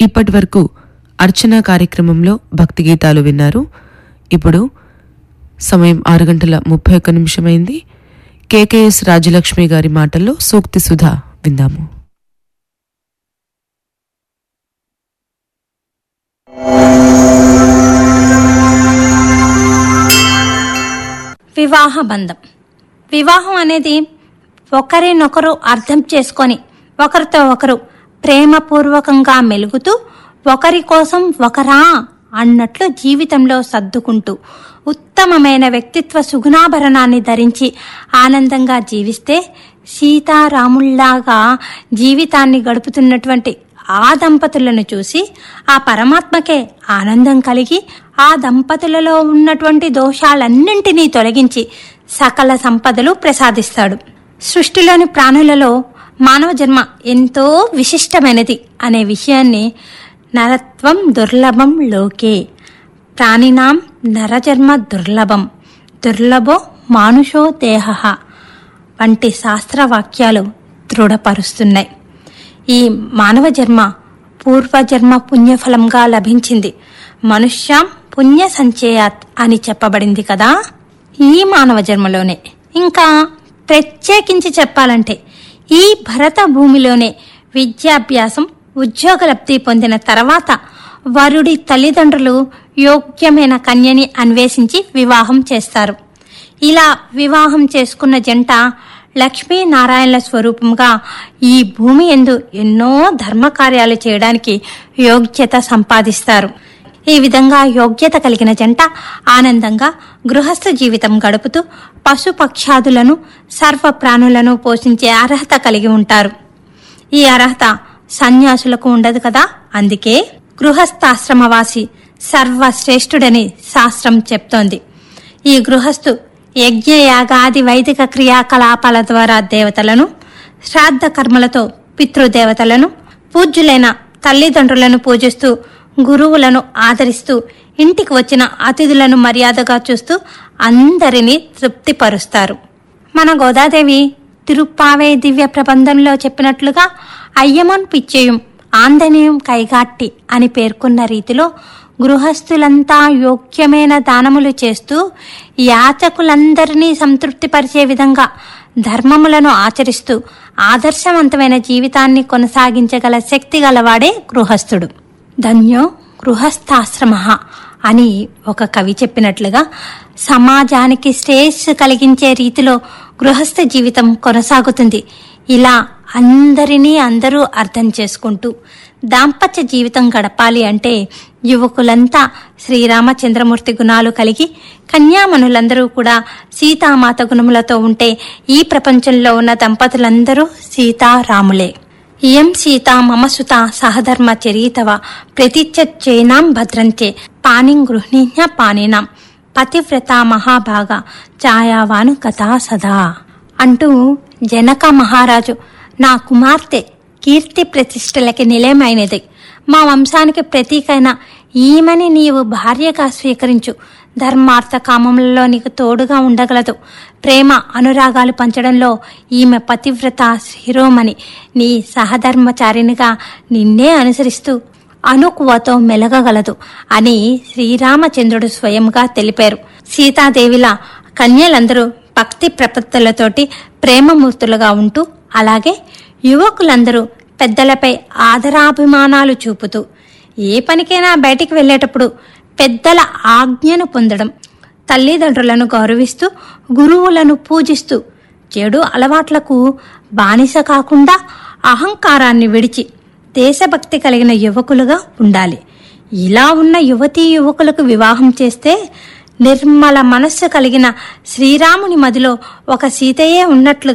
ఇప్పటి వరకు అర్చన కార్యక్రమంలో భక్తి గీతాలు విన్నారు ఇప్పుడు సమయం ఆరు గంటల ముప్పై ఒక్క నిమిషమైంది కేకేఎస్ రాజలక్ష్మి గారి మాటల్లో సూక్తి సుధా విందాము వివాహ బంధం వివాహం అనేది ఒకరినొకరు అర్థం చేసుకొని ఒకరితో ఒకరు ప్రేమపూర్వకంగా మెలుగుతూ ఒకరి కోసం ఒకరా అన్నట్లు జీవితంలో సర్దుకుంటూ ఉత్తమమైన వ్యక్తిత్వ సుగుణాభరణాన్ని ధరించి ఆనందంగా జీవిస్తే సీతారాముల్లాగా జీవితాన్ని గడుపుతున్నటువంటి ఆ దంపతులను చూసి ఆ పరమాత్మకే ఆనందం కలిగి ఆ దంపతులలో ఉన్నటువంటి దోషాలన్నింటినీ తొలగించి సకల సంపదలు ప్రసాదిస్తాడు సృష్టిలోని ప్రాణులలో మానవ జన్మ ఎంతో విశిష్టమైనది అనే విషయాన్ని నరత్వం దుర్లభం లోకే ప్రాణినాం నరజన్మ దుర్లభం దుర్లభో మానుషో దేహ వంటి శాస్త్రవాక్యాలు దృఢపరుస్తున్నాయి ఈ మానవ జన్మ పూర్వజన్మ పుణ్యఫలంగా లభించింది మనుష్యాం పుణ్య సంచయాత్ అని చెప్పబడింది కదా ఈ మానవ జన్మలోనే ఇంకా ప్రత్యేకించి చెప్పాలంటే ఈ భరత భూమిలోనే విద్యాభ్యాసం ఉద్యోగ లబ్ధి పొందిన తర్వాత వరుడి తల్లిదండ్రులు యోగ్యమైన కన్యని అన్వేషించి వివాహం చేస్తారు ఇలా వివాహం చేసుకున్న జంట లక్ష్మీనారాయణల స్వరూపంగా ఈ భూమి ఎందు ఎన్నో ధర్మకార్యాలు చేయడానికి యోగ్యత సంపాదిస్తారు ఈ విధంగా యోగ్యత కలిగిన జంట ఆనందంగా గృహస్థ జీవితం గడుపుతూ పశుపక్షాదులను సర్వ ప్రాణులను పోషించే అర్హత కలిగి ఉంటారు ఈ అర్హత సన్యాసులకు ఉండదు కదా అందుకే గృహస్థాశ్రమవాసి సర్వశ్రేష్ఠుడని శాస్త్రం చెప్తోంది ఈ గృహస్థు యజ్ఞ యాగాది వైదిక క్రియాకలాపాల ద్వారా దేవతలను శ్రాద్ధ కర్మలతో పితృదేవతలను పూజ్యులైన తల్లిదండ్రులను పూజిస్తూ గురువులను ఆదరిస్తూ ఇంటికి వచ్చిన అతిథులను మర్యాదగా చూస్తూ అందరినీ తృప్తిపరుస్తారు మన గోదాదేవి తిరుప్పావే దివ్య ప్రబంధంలో చెప్పినట్లుగా అయ్యమన్ పిచ్చేయం ఆందనేయం కైగాట్టి అని పేర్కొన్న రీతిలో గృహస్థులంతా యోగ్యమైన దానములు చేస్తూ యాచకులందరినీ సంతృప్తిపరిచే విధంగా ధర్మములను ఆచరిస్తూ ఆదర్శవంతమైన జీవితాన్ని కొనసాగించగల శక్తి గలవాడే గృహస్థుడు ధన్యో గృహస్థాశ్రమ అని ఒక కవి చెప్పినట్లుగా సమాజానికి శ్రేయస్సు కలిగించే రీతిలో గృహస్థ జీవితం కొనసాగుతుంది ఇలా అందరినీ అందరూ అర్థం చేసుకుంటూ దాంపత్య జీవితం గడపాలి అంటే యువకులంతా శ్రీరామచంద్రమూర్తి గుణాలు కలిగి కన్యామణులందరూ కూడా సీతామాత గుణములతో ఉంటే ఈ ప్రపంచంలో ఉన్న దంపతులందరూ సీతారాములే ఇయం సీత మమ సుత సహధర్మ చరీతవ ప్రతిచ్చేనాం భద్రంచే పానిం గృహ్ణీజ్ఞ పానినాం పతివ్రత మహాభాగ ఛాయావాను కథా సదా అంటూ జనక మహారాజు నా కుమార్తె కీర్తి ప్రతిష్టలకి నిలయమైనది మా వంశానికి ప్రతీకైన ఈమెని నీవు భార్యగా స్వీకరించు ధర్మార్థ కామములలో నీకు తోడుగా ఉండగలదు ప్రేమ అనురాగాలు పంచడంలో ఈమె పతివ్రత శిరోమణి నీ సహధర్మచారినిగా నిన్నే అనుసరిస్తూ అనుకువతో మెలగగలదు అని శ్రీరామచంద్రుడు స్వయంగా తెలిపారు సీతాదేవిలా కన్యలందరూ భక్తి ప్రపత్తులతోటి ప్రేమమూర్తులుగా ఉంటూ అలాగే యువకులందరూ పెద్దలపై ఆదరాభిమానాలు చూపుతూ ఏ పనికైనా బయటికి వెళ్ళేటప్పుడు పెద్దల ఆజ్ఞను పొందడం తల్లిదండ్రులను గౌరవిస్తూ గురువులను పూజిస్తూ చెడు అలవాట్లకు బానిస కాకుండా అహంకారాన్ని విడిచి దేశభక్తి కలిగిన యువకులుగా ఉండాలి ఇలా ఉన్న యువతీ యువకులకు వివాహం చేస్తే నిర్మల మనస్సు కలిగిన శ్రీరాముని మదిలో ఒక సీతయే ఉన్నట్లు